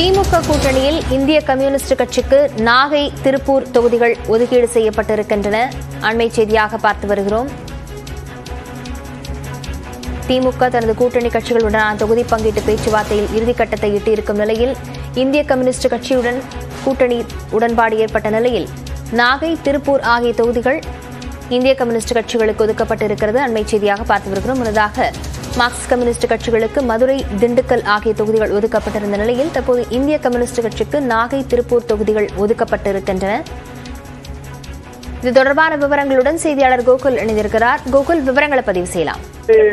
திமுக கூட்டணியில் இந்திய கம்யூனிஸ்ட் கட்சிக்கு நாகை திருப்பூர் தொகுதிகள் ஒதுக்கீடு செய்யப்பட்டிருக்கின்றன அண்மை செய்தியாக பார்த்து வருகிறோம் திமுக தனது கூட்டணி கட்சிகளுடனான தொகுதி பங்கீட்டு பேச்சுவார்த்தையில் இறுதிக்கட்டத்தை எட்டியிருக்கும் நிலையில் இந்திய கம்யூனிஸ்ட் கட்சியுடன் கூட்டணி உடன்பாடு ஏற்பட்ட நிலையில் நாகை திருப்பூர் ஆகிய தொகுதிகள் இந்திய கம்யூனிஸ்ட் கட்சிகளுக்கு ஒதுக்கப்பட்டிருக்கிறது அண்மை செய்தியாக பார்த்து வருகிறோம் முன்னதாக மார்க்சிஸ்ட் கம்யூனிஸ்ட் கட்சிகளுக்கு மதுரை திண்டுக்கல் ஆகிய தொகுதிகள் ஒதுக்கப்பட்டிருந்த நிலையில் தற்போது இந்திய கம்யூனிஸ்ட் கட்சிக்கு நாகை திருப்பூர் தொகுதிகள் ஒதுக்கப்பட்டிருக்கின்றன இது தொடர்பான விவரங்களுடன் செய்தியாளர் கோகுல் இணைந்திருக்கிறார் கோகுல் விவரங்களை பதிவு செய்யலாம்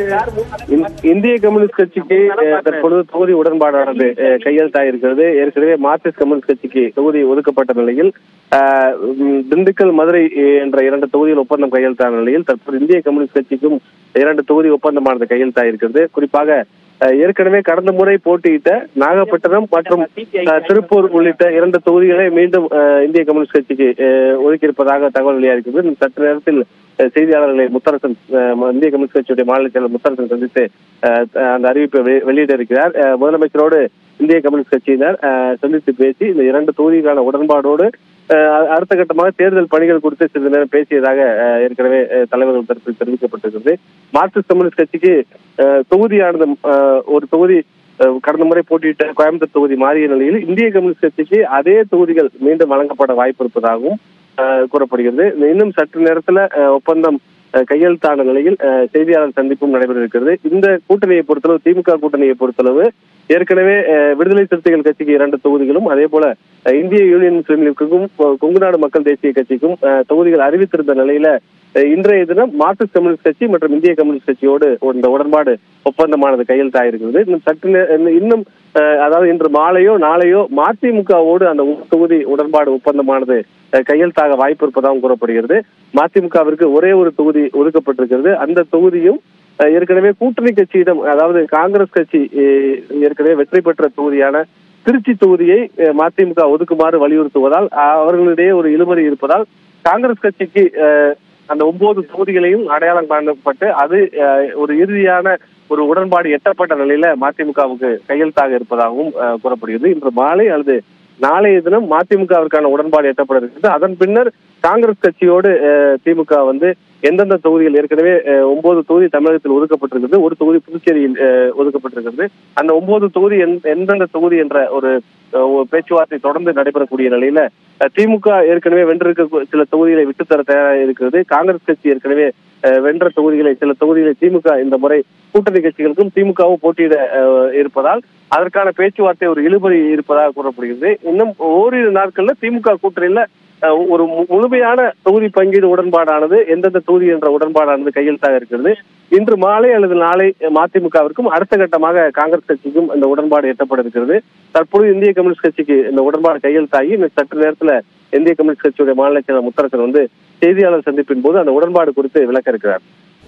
இந்- இந்திய கம்யூனிஸ்ட் கட்சிக்கு அஹ், தற்பொழுது தொகுதி உடன்பாடானது அஹ், கையெழுத்தாயிருக்கிறது ஏற்கனவே மார்க்சிஸ்ட் கம்யூனிஸ்ட் கட்சிக்கு தொகுதி ஒதுக்கப்பட்ட நிலையில் அஹ், உம், திண்டுக்கல் மதுரை அஹ், என்ற இரண்டு தொகுதிகள் ஒப்பந்தம் கையெழுத்தான நிலையில் தற்போது இந்திய கம்யூனிஸ்ட் கட்சிக்கும் இரண்டு தொகுதி ஒப்பந்தமானது கையெழுத்தாயிருக்கிறது குறிப்பாக அஹ், ஏற்கனவே கடந்த முறை போட்டியிட்ட நாகப்பட்டினம் மற்றும் அஹ், திருப்பூர் உள்ளிட்ட இரண்டு தொகுதிகளை மீண்டும் அஹ், இந்திய கம்யூனிஸ்ட் கட்சிக்கு அஹ், ஒதுக்கியிருப்பதாக தகவல் வெளியாகிறது இன்னும் சற்று நேரத்தில் அஹ், செய்தியாளர்களை முத்தரசன் அஹ், இந்திய கம்யூனிஸ்ட் கட்சியுடைய மாநில செயலர் முத்தரசன் சந்தித்து அஹ், அந்த அறிவிப்பை வெ- வெளியிட இருக்கிறார் அஹ், முதலமைச்சரோடு இந்திய கம்யூனிஸ்ட் கட்சியினர் அஹ், சந்தித்து பேசி இந்த இரண்டு தொகுதிக்கான உடன்பாடோடு அஹ், அ- அடுத்த கட்டமாக தேர்தல் பணிகள் குறித்து சிறிது நேரம் பேசியதாக அஹ், ஏற்கனவே அஹ், தலைவர்கள் தரப்பில் தெரிவிக்கப்பட்டிருக்கிறது மார்க்சிஸ்ட் கம்யூனிஸ்ட் கட்சிக்கு அஹ், தொகுதியானது அஹ், ஒரு தொகுதி அஹ், கடந்த முறை போட்டியிட்ட கோயம்புத்தூர் தொகுதி மாறிய நிலையில் இந்திய கம்யூனிஸ்ட் கட்சிக்கு அதே தொகுதிகள் மீண்டும் வழங்கப்பட வாய்ப்பு இருப்பதாகவும் அஹ், கூறப்படுகிறது இன்னும் சற்று நேரத்துல அஹ், ஒப்பந்தம் அஹ், கையெழுத்தான நிலையில் அஹ், செய்தியாளர் சந்திப்பும் நடைபெற இருக்கிறது இந்த கூட்டணியை பொறுத்தளவு திமுக கூட்டணியை பொறுத்தளவு ஏற்கனவே அஹ், விடுதலை சிறுத்தைகள் கட்சிக்கு இரண்டு தொகுதிகளும் அதே போல அஹ், இந்திய யூனியன் முஸ்லீம் லீக்குக்கும் கொ- கொங்குநாடு மக்கள் தேசிய கட்சிக்கும் அஹ், தொகுதிகள் அறிவித்திருந்த நிலையில அஹ், இன்றைய தினம் மார்க்சிஸ்ட் கம்யூனிஸ்ட் கட்சி மற்றும் இந்திய கம்யூனிஸ்ட் கட்சியோடு இந்த உடன்பாடு ஒப்பந்தமானது கையெழுத்தாயிருக்கிறது இன்னும் சற்று நே- இன்னும் அஹ், அதாவது இன்று மாலையோ நாளையோ மதிமுகவோடு அந்த ஒரு தொகுதி உடன்பாடு ஒப்பந்தமானது அஹ், கையெழுத்தாக வாய்ப்பு இருப்பதாகவும் கூறப்படுகிறது மதிமுகவிற்கு ஒரே ஒரு தொகுதி ஒதுக்கப்பட்டிருக்கிறது அந்த தொகுதியும் அஹ், ஏற்கனவே கூட்டணி கட்சியிடம் அதாவது காங்கிரஸ் கட்சி அஹ், ஏற்கனவே வெற்றி பெற்ற தொகுதியான திருச்சி தொகுதியை அஹ், மதிமுக ஒதுக்குமாறு வலியுறுத்துவதால் அஹ், அவர்களிடையே ஒரு இழுபறி இருப்பதால் காங்கிரஸ் கட்சிக்கு அஹ், அந்த ஒன்பது தொகுதிகளையும் அடையாளம் காணப்பட்டு அது அஹ், ஒரு இறுதியான ஒரு உடன்பாடு எட்டப்பட்ட நிலையில மதிமுகவுக்கு கையெழுத்தாக இருப்பதாகவும் அஹ், கூறப்படுகிறது இன்று மாலை அல்லது நாளைய தினம் மதிமுகவிற்கான உடன்பாடு எட்டப்பட இருக்கிறது அதன் பின்னர் காங்கிரஸ் கட்சியோடு அஹ், திமுக வந்து எந்தெந்த தொகுதிகள் ஏற்கனவே அஹ், ஒன்பது தொகுதி தமிழகத்தில் ஒதுக்கப்பட்டிருக்கிறது ஒரு தொகுதி புதுச்சேரியில் அஹ், ஒதுக்கப்பட்டிருக்கிறது அந்த ஒன்பது தொகுதி எந்த- எந்தெந்த தொகுதி என்ற ஒரு அஹ், ஒரு பேச்சுவார்த்தை தொடர்ந்து நடைபெறக்கூடிய நிலையில அஹ், திமுக ஏற்கனவே வென்றிருக்க சில தொகுதிகளை விட்டுத்தர தயாராக இருக்கிறது காங்கிரஸ் கட்சி ஏற்கனவே அஹ், வென்ற தொகுதிகளை சில தொகுதிகளை திமுக இந்த முறை கூட்டணி கட்சிகளுக்கும் திமுகவும் போட்டியிட அஹ், இருப்பதால் அதற்கான பேச்சுவார்த்தை ஒரு இழுபறி இருப்பதாக கூறப்படுகிறது இன்னும் ஓரிரு நாட்கள்ல திமுக கூட்டணியில அஹ், ஒரு மு- முழுமையான தொகுதி பங்கீடு உடன்பாடானது எந்தெந்த தொகுதி என்ற உடன்பாடானது கையெழுத்தாக இருக்கிறது இன்று மாலை அல்லது நாளை மதிமுகவிற்கும் அடுத்த கட்டமாக காங்கிரஸ் கட்சிக்கும் இந்த உடன்பாடு எட்டப்பட இருக்கிறது தற்போது இந்திய கம்யூனிஸ்ட் கட்சிக்கு இந்த உடன்பாடு கையெழுத்தாகி இன்னும் சற்று நேரத்துல இந்திய கம்யூனிஸ்ட் கட்சியுடைய மாநில செயலர் முத்தரசன் வந்து செய்தியாளர் சந்திப்பின் போது அந்த உடன்பாடு குறித்து விளக்க இருக்கிறார்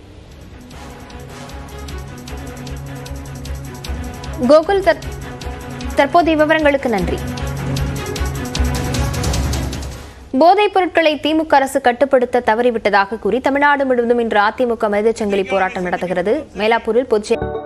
கோகுல் தற்- தற்போதைய விவரங்களுக்கு நன்றி போதைப் பொருட்களை திமுக அரசு கட்டுப்படுத்த தவறிவிட்டதாக கூறி தமிழ்நாடு முழுவதும் இன்று அதிமுக மனித சங்கிலி போராட்டம் நடத்துகிறது மயிலாப்பூரில் பொதுச்செயலாளர்